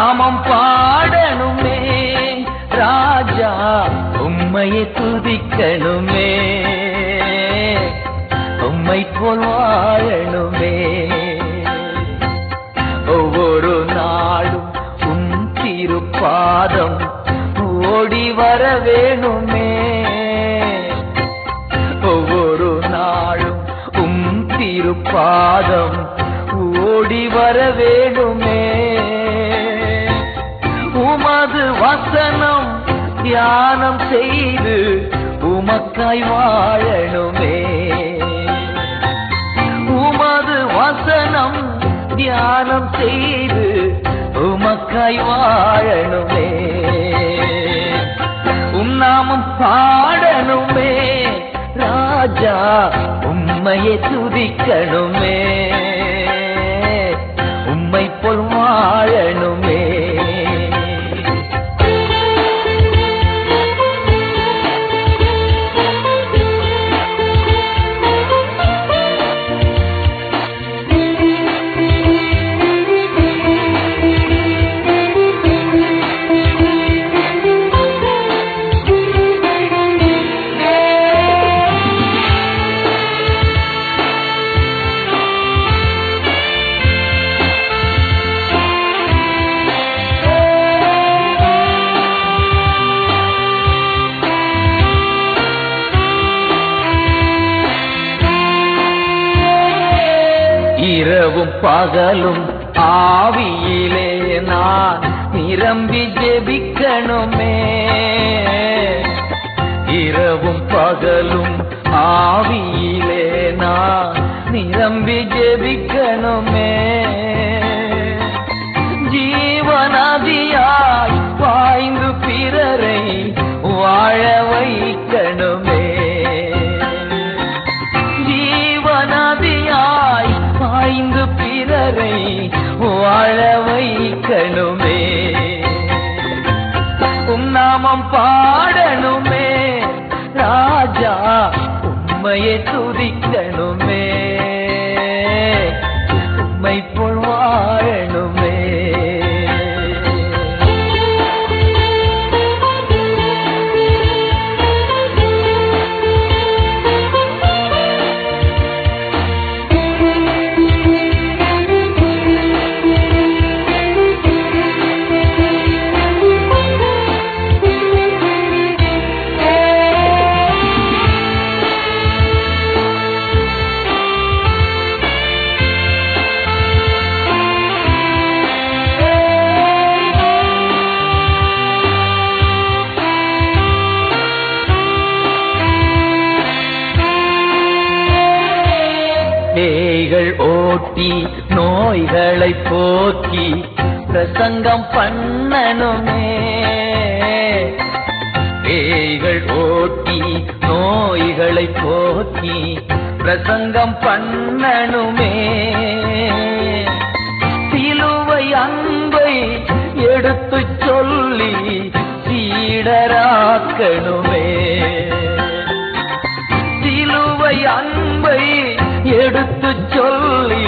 நாமம் பாடணுமே ராஜா உம்மையை துதிக்கணுமே உம்மை போல் வாழணுமே ஒவ்வொரு நாளும் உன் திருப்பாதம் ஓடி வர வேணுமே ஒவ்வொரு நாளும் உம் திருப்பாதம் ஓடி வர வேணுமே உமது வசனம் தியானம் செய்து உமக்காய் வாழணுமே உமது வசனம் தியானம் செய்து உமக்காய் வாழணுமே உம் நாமம் பாடணுமே ராஜா உம்மையை துதிக்கணுமே உம்மை போல் வாழணுமே இரவும் பகலும் ஆவியிலே நான் நிரம்பி ஜெபிக்கணுமே இரவும் பகலும் ஆவியிலே நான் நிரம்பி ஜெபிக்கணுமே ஜீவநதியாய் பாய்ந்து பிறரை வாழ வைக்கணுமே ஜீவநதியாய் பாய்ந்து பிறரை வாழ வைக்கணுமே உம் நாமம் பாடணுமே ராஜா உம்மையை துதிக்கணுமே உம்மை போல் வாழணுமே பேய்கள் ஓட்டி நோய்களை போக்கி பிரசங்கம் பண்ணணுமே பேய்கள் ஓட்டி நோய்களை போக்கி பிரசங்கம் பண்ணணுமே சிலுவை அன்பை எடுத்து சொல்லி சீடராக்கணுமே சிலுவை அன்பை எடுத்து சொல்லி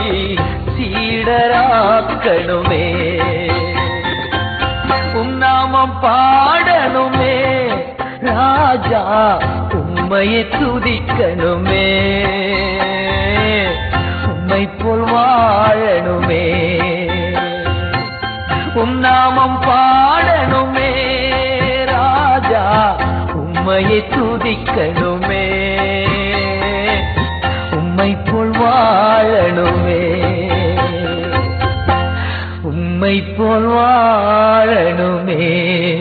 சீடராக்கணுமே உம் நாமம் பாடணுமே ராஜா உம்மையை துதிக்கணுமே உம்மை போல் வாழணுமே உம் நாமம் பாடணுமே ராஜா உம்மையை துதிக்கணுமே உம்மை போல் வாழணுமே உம்மை போல் வாழணுமே